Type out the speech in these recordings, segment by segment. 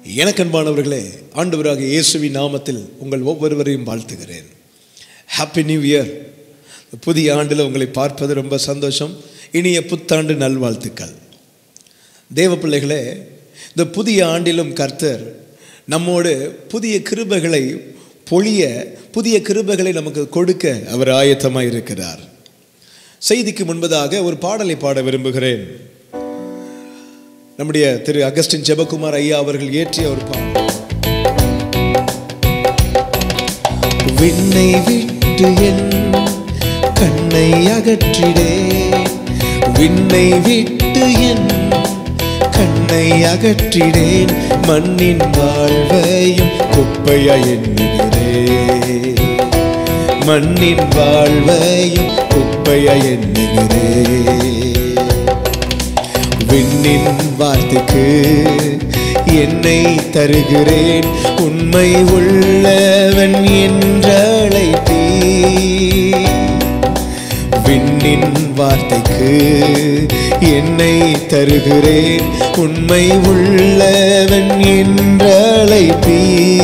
எனக்கு அன்பானவர்களே ஆண்டவராக இயேசுவின் நாமத்தில் உங்கள் ஒவ்வொருவரையும் வாழ்த்துகிறேன் ஹாப்பி நியூ இயர் புதிய ஆண்டில் உங்களை பார்ப்பது ரொம்ப சந்தோஷம் இனிய புத்தாண்டு நல்வாழ்த்துக்கள் தேவ பிள்ளைகளே இந்த புதிய ஆண்டிலும் கர்த்தர் நம்மோடு புதிய கிருபைகளை பொழிய புதிய கிருபைகளை நமக்கு கொடுக்க அவர் ஆயத்தமாக இருக்கிறார் செய்திக்கு முன்பதாக ஒரு பாடலை பாட விரும்புகிறேன் நம்முடைய திரு அகஸ்டின் ஜெபகுமார் ஐயா அவர்கள் இயற்றிய ஒரு பாடல் விண்ணை விட்டு என் கண்ணை அகற்றிடேன் விண்ணை விட்டு என் கண்ணை அகற்றிடேன் மண்ணின் வாழ்வையும் குப்பையா எண்ணுகிறேன் மண்ணின் வாழ்வையும் குப்பையா எண்ணுகிறேன் விண்ணின் வார்த்தைக்கு என்னை தருகிறேன் உண்மை உள்ளவன் என்றழைத்தீ விண்ணின் வார்த்தைக்கு என்னை தருகிறேன் உண்மை உள்ளவன் என்றழைப்பீ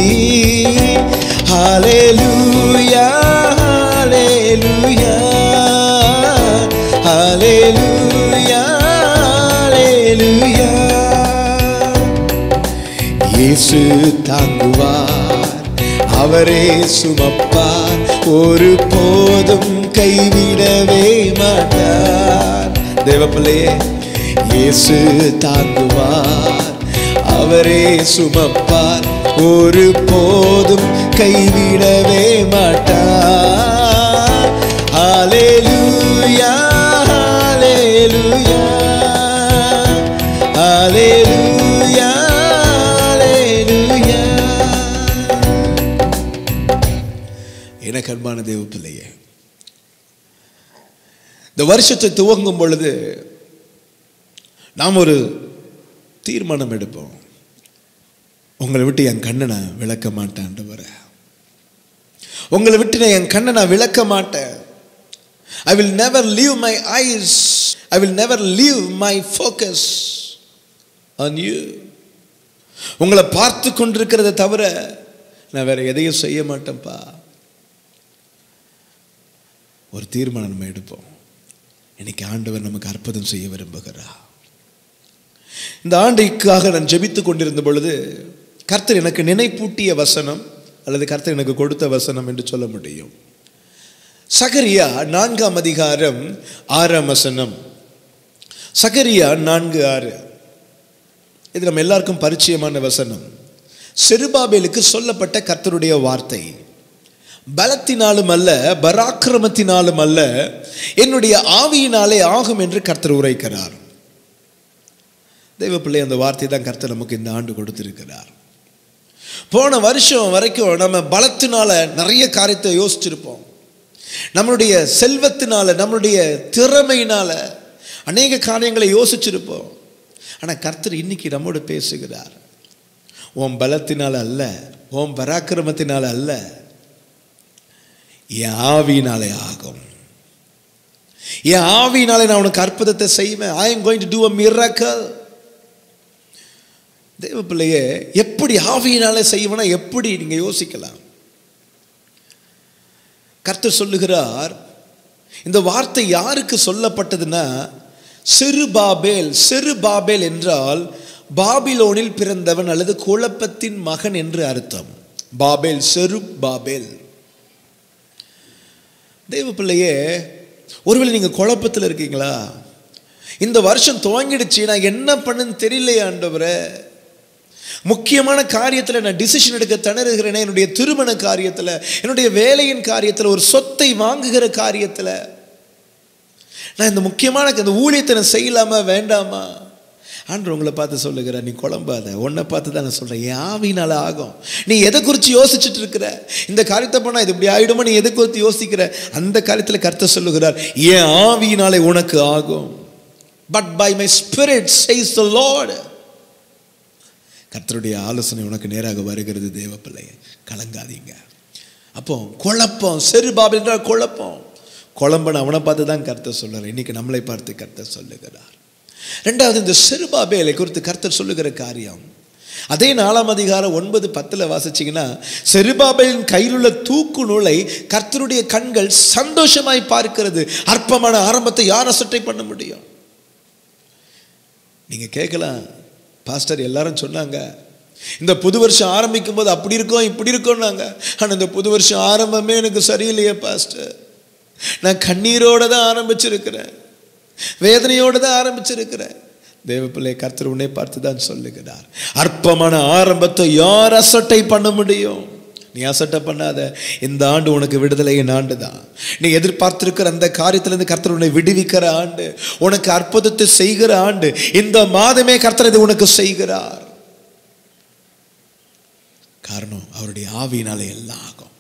ஹalleluya ஹalleluya ஹalleluya ஹalleluya இயேசு தாங்குவார் அவரே சுமப்பார் ஒரு போதும் கைவிடவே மாட்டார் தேவப்பிள்ளையே இயேசு தாங்குவார் அவரே சுமப்பார் ஒரு போதும் கைவிடவே மாட்டார் ஹalleluya ஹalleluya ஹalleluya ஹalleluya எனக்கு அன்பான தேவ பிள்ளையே இந்த வருஷத்தை துவங்கும் பொழுது நாம் ஒரு தீர்மானம் எடுப்போம் உங்களை விட்டு என் கண்ணை நான் விளக்க மாட்டேன் வர உங்களை விட்டு நான் என் கண்ணை நான் விளக்க மாட்டேன் I will never leave my eyes I will never leave my focus on you உங்களை பார்த்து கொண்டிருக்கிறத தவிர நான் வேற எதையும் செய்ய மாட்டேன்ப்பா ஒரு தீர்மானம் நம்ம எடுப்போம் இன்னைக்கு ஆண்டவர் நமக்கு அற்புதம் செய்ய விரும்புகிறார் இந்த ஆண்டைக்காக நான் ஜெபித்துக் கொண்டிருந்த பொழுது கர்த்தர் எனக்கு நினைப்பூட்டிய வசனம் அல்லது கர்த்தர் எனக்கு கொடுத்த வசனம் என்று சொல்ல முடியும் சகரியா நான்காம் அதிகாரம் ஆறாம் வசனம் சகரியா நான்கு ஆறு இது நம்ம எல்லாருக்கும் பரிச்சயமான வசனம் செருபாபேலுக்கு சொல்லப்பட்ட கர்த்தருடைய வார்த்தை பலத்தினாலும் அல்ல பராக்கிரமத்தினாலும் அல்ல என்னுடைய ஆவியினாலே ஆகும் என்று கர்த்தர் உரைக்கிறார் தெய்வ பிள்ளை அந்த வார்த்தை தான் கர்த்தர் நமக்கு இந்த ஆண்டு கொடுத்திருக்கிறார் போன வருஷம் வரைக்கும் நம்ம பலத்தினால நிறைய காரியத்தை யோசிச்சிருப்போம் நம்மளுடைய செல்வத்தினால நம்மளுடைய திறமையினால அநேக காரியங்களை யோசிச்சிருப்போம் ஆனால் கர்த்தர் இன்னைக்கு நம்மோடு பேசுகிறார் உன் பலத்தினால அல்ல உன் பராக்கிரமத்தினால அல்ல என் ஆவியினாலே ஆகும் என் ஆவியினாலே நான் உனக்கு அற்புதத்தை செய்வேன் I am going to do a miracle தேவ பிள்ளையே எப்படி ஆவியினாலே செய்வேனா எப்படி நீங்க யோசிக்கலாம் கர்த்தர் சொல்லுகிறார் இந்த வார்த்தை யாருக்கு சொல்லப்பட்டதுன்னா சிறு பாபேல் சிறு பாபேல் என்றால் பாபிலோனில் பிறந்தவன் அல்லது குழப்பத்தின் மகன் என்று அர்த்தம் பாபேல் செரு பாபேல் தெய்வ பிள்ளையே ஒருவேளை நீங்கள் குழப்பத்தில் இருக்கீங்களா இந்த வருஷம் துவங்கிடுச்சு நான் என்ன பண்ணுன்னு தெரியலையே ஆண்டவரே முக்கியமான காரியத்தில் நான் டிசிஷன் எடுக்க திணறுகிறேனே என்னுடைய திருமண காரியத்தில் என்னுடைய வேலையின் காரியத்தில் ஒரு சொத்தை வாங்குகிற காரியத்தில் நான் இந்த முக்கியமான இந்த ஊழியத்தை நான் செய்யலாமா வேண்டாமா ஆண்டு உங்களை பார்த்து சொல்லுகிற நீ குழம்பாத உன்னை பார்த்து தான் நான் சொல்கிறேன் என் ஆவினால ஆகும் நீ எதை குறித்து யோசிச்சுட்டு இருக்கிற இந்த காரியத்தை பண்ணால் இது இப்படி ஆயிடுமா நீ எதை குறித்து யோசிக்கிற அந்த காரியத்தில் கருத்தை சொல்லுகிறார் என் ஆவியினாலே உனக்கு ஆகும் but by my spirit says the lord கர்த்தருடைய ஆலோசனை உனக்கு நேராக வருகிறது தேவ பிள்ளைய கலங்காதீங்க அப்போ குழப்பம் செரு பாபில் என்றால் குழப்பம் குழம்பன் அவனை பார்த்து தான் கர்த்தர் சொல்றார் இன்னைக்கு நம்மளை பார்த்து கர்த்தர் சொல்லுகிறார் ரெண்டாவது இந்த செருபாபேலை குறித்து கர்த்தர் சொல்லுகிற காரியம் அதே நாலாம் அதிகாரம் ஒன்பது பத்தில் வாசிச்சிங்கன்னா செருபாபேலின் கையில் உள்ள தூக்கு நூலை கர்த்தருடைய கண்கள் சந்தோஷமாய் பார்க்கிறது அற்பமான ஆரம்பத்தை யார் அசட்டை பண்ண முடியும் நீங்கள் கேட்கலாம் பாஸ்டர் எல்லாரும் சொன்னாங்க இந்த புது வருஷம் ஆரம்பிக்கும் போது அப்படி இருக்கோம் இப்படி இருக்கோம்னாங்க ஆனால் இந்த புது வருஷம் ஆரம்பமே எனக்கு சரியில்லையே பாஸ்டர் நான் கண்ணீரோடு தான் ஆரம்பிச்சிருக்கிறேன் வேதனையோடு தான் ஆரம்பிச்சிருக்கிறேன் தேவப்பிள்ளை கர்த்தர் உன்னை பார்த்து தான் சொல்லுகிறார் அற்பமான ஆரம்பத்தை யார் அசட்டை பண்ண முடியும் நீ அசட்டை பண்ணாத இந்த ஆண்டு உனக்கு விடுதலையின் ஆண்டு தான் நீ எதிர்பார்த்திருக்கிற அந்த காரியத்திலிருந்து கர்த்தர் உன்னை விடுவிக்கிற ஆண்டு உனக்கு அற்புதத்தை செய்கிற ஆண்டு இந்த மாதமே கர்த்தர் இதை உனக்கு செய்கிறார் காரணம் அவருடைய ஆவியினாலே எல்லாம் ஆகும்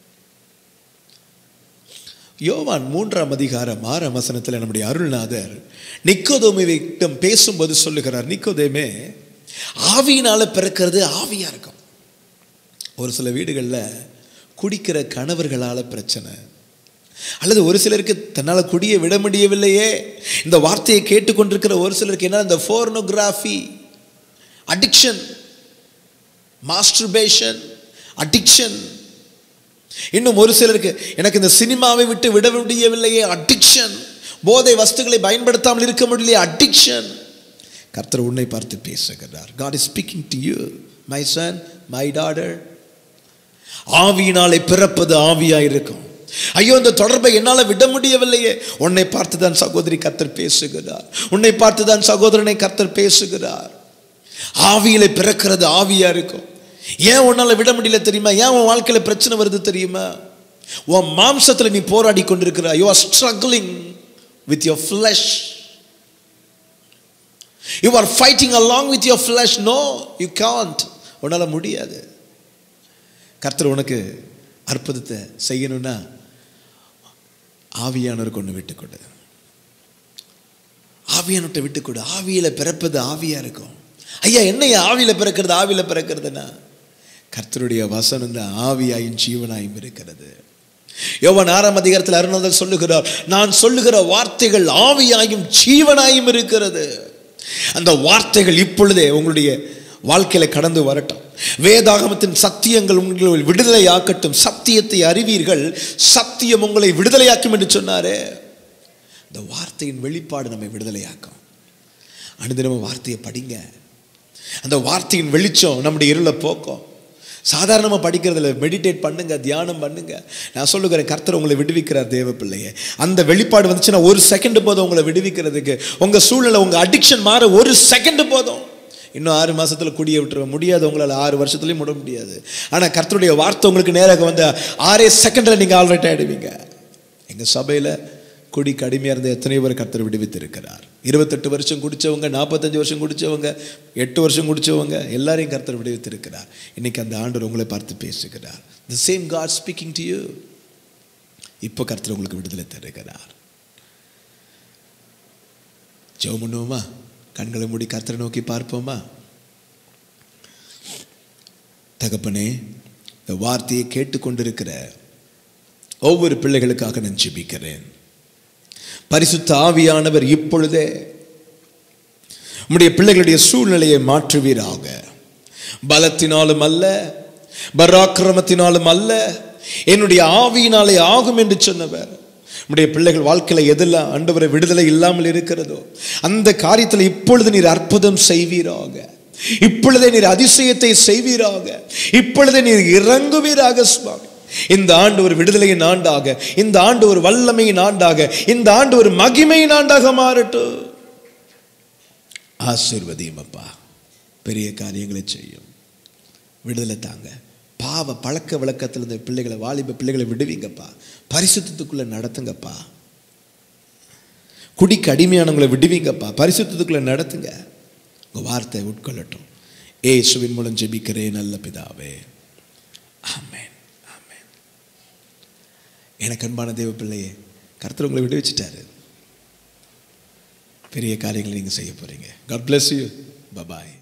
யோவான் மூன்றாம் அதிகாரம் ஆறாம் வசனத்தில் நம்முடைய அருள்நாதர் நிக்கோதோமிடம் பேசும்போது சொல்லுகிறார் நிக்கோதேமே ஆவியினால பிறக்கிறது ஆவியா இருக்கும் ஒரு சில வீடுகளில் குடிக்கிற கணவர்களால் பிரச்சனை அல்லது ஒரு சிலருக்கு தன்னால் குடிய விட முடியவில்லையே இந்த வார்த்தையை கேட்டுக்கொண்டிருக்கிற ஒரு சிலருக்கு என்ன இந்த ஃபோர்னோகிராஃபி அடிக்ஷன் மாஸ்டர்பேஷன் அடிக்ஷன் இன்னும் ஒரு சிலருக்கு எனக்கு இந்த சினிமாவை விட்டு விட முடியவில்லையே அடிக்ஷன் போதை வஸ்துக்களை பயன்படுத்தாமல் இருக்க முடியலையே அடிக்ஷன் கர்த்தர் உன்னை பார்த்து பேசுகிறார் God is speaking to you my son my daughter ஆவியினாலே பிறப்பது ஆவியா இருக்கும் ஐயோ இந்த தொடர்பை என்னால் விட முடியவில்லையே உன்னை பார்த்து தான் சகோதரி கர்த்தர் பேசுகிறார் உன்னை பார்த்து தான் சகோதரனை கர்த்தர் பேசுகிறார் ஆவியில பிறக்கிறது ஆவியா இருக்கும் ஏன் உன்னால விட முடியல தெரியுமா ஏன் உன் வாழ்க்கையில பிரச்சனை வருது தெரியுமா உன் மாம்சத்துல நீ போராடி கொண்டிருக்கிற you are struggling with your flesh you are fighting along with your flesh no you can't உன்னால முடியாது கர்த்தர் உனக்கு அற்புதத்தை செய்யணும்னா ஆவியானவர் கொண்டு விட்டுக்கொடு ஆவியானவர்கிட்ட விட்டுக்கொடு ஆவியில பிறப்பது ஆவியா இருக்கும் ஐயா என்னையா ஆவியில பிறக்கிறது ஆவியில பிறக்கிறதுனா கர்த்தருடைய வசனம் தான் ஆவியாயும் ஜீவனாயும் இருக்கிறது யோவான் ஆறாம் அதிகாரத்தில் அருணாதர் சொல்லுகிறார் நான் சொல்லுகிற வார்த்தைகள் ஆவியாயும் ஜீவனாயும் இருக்கிறது அந்த வார்த்தைகள் இப்பொழுதே உங்களுடைய வாழ்க்கையில கடந்து வரட்டும் வேதாகமத்தின் சத்தியங்கள் உங்களை விடுதலை ஆக்கட்டும் சத்தியத்தை அறிவீர்கள் சத்தியம் உங்களை விடுதலையாக்கும் என்று சொன்னாரே இந்த வார்த்தையின் வெளிப்பாடு நம்மை விடுதலையாக்கும் அனுதினமும் வார்த்தையை படிங்க அந்த வார்த்தையின் வெளிச்சம் நம்முடைய இருளை போக்கும் சாதாரணமாக படிக்கிறதுல மெடிடேட் பண்ணுங்க தியானம் பண்ணுங்க நான் சொல்லுகிறேன் கர்த்தர் உங்களை விடுவிக்கிறார் தேவ பிள்ளையே அந்த வெளிப்பாடு வந்துச்சுன்னா ஒரு செகண்ட் போதும் உங்களை விடுவிக்கிறதுக்கு உங்கள் சூழ்நிலை உங்கள் அடிக்ஷன் மாற ஒரு செகண்ட் போதும் இன்னும் ஆறு மாசத்துல குடிய விட்டுருவ முடியாது உங்களால் ஆறு வருஷத்துலையும் முட முடியாது ஆனால் கர்த்தருடைய வார்த்தை உங்களுக்கு நேராக வந்து ஆறே செகண்டில் நீங்கள் ஆல்ரெடி ஆயிடுவீங்க எங்கள் சபையில் குடி கடுமையாக இருந்த எத்தனையோ பேர் கர்த்தர் விடுவித்து இருக்கிறார் இருபத்தெட்டு வருஷம் குடிச்சவங்க நாற்பத்தஞ்சு வருஷம் குடிச்சவங்க எட்டு வருஷம் குடிச்சவங்க எல்லாரையும் கர்த்தர் விடுவித்து இருக்கிறார் இன்னைக்கு அந்த ஆண்டவர் உங்களை பார்த்து பேசுகிறார் the same God speaking to you இப்போ கர்த்தர் உங்களுக்கு விடுதலை தருகிறார் ஜெபம் பண்ணுவோமா கண்களை மூடி கர்த்தரை நோக்கி பார்ப்போமா தகப்பனே இந்த வார்த்தையை கேட்டுக்கொண்டிருக்கிற ஒவ்வொரு பிள்ளைகளுக்காக நான் ஜெபிக்கிறேன் பரிசுத்த ஆவியானவர் இப்பொழுதே உம்முடைய பிள்ளைகளுடைய சூழ்நிலையை மாற்றுவீராக பலத்தினாலும் அல்ல பராக்கிரமத்தினாலும் அல்ல என்னுடைய ஆவியினாலே ஆகும் என்று சொன்னவர் உம்முடைய பிள்ளைகள் வாழ்க்கையில எதெல்லாம் ஆண்டவரை விடுதலை இல்லாமல் இருக்கிறதோ அந்த காரியத்தில் இப்பொழுது நீர் அற்புதம் செய்வீராக இப்பொழுதே நீர் அதிசயத்தை செய்வீராக இப்பொழுதே நீர் இறங்குவீராக சுவாமி இந்த ஆண்டு ஒரு விடுதலையின் ஆண்டாக இந்த ஆண்டு ஒரு வல்லமையின் ஆண்டாக இந்த ஆண்டு ஒரு மகிமையின் ஆண்டாக மாறட்டும் ஆசீர்வதியும் அப்பா பெரிய காரியங்களை செய்யும் விடுதலை தாங்க பாவ பழக்க வழக்கத்தில் இந்த பிள்ளைகளை வாலிப பிள்ளைகளை விடுவீங்கப்பா பரிசுத்தத்துக்குள்ள நடத்துங்கப்பா குடிக்கு அடிமையானவங்களை விடுவீங்கப்பா பரிசுத்தத்துக்குள்ள நடத்துங்க உங்க வார்த்தை உட்கொள்ளட்டும் ஏசுவின் மூலம் ஜெபிக்கிறேன் நல்ல பிதாவே ஆமென் ஆமென் எனக்கு அன்பான தேவ பிள்ளையே கர்த்தர் உங்களை விடுவிச்சிட்டாரு பெரிய காரியங்களை நீங்கள் செய்ய போறீங்க காட் bless யூ பபாய்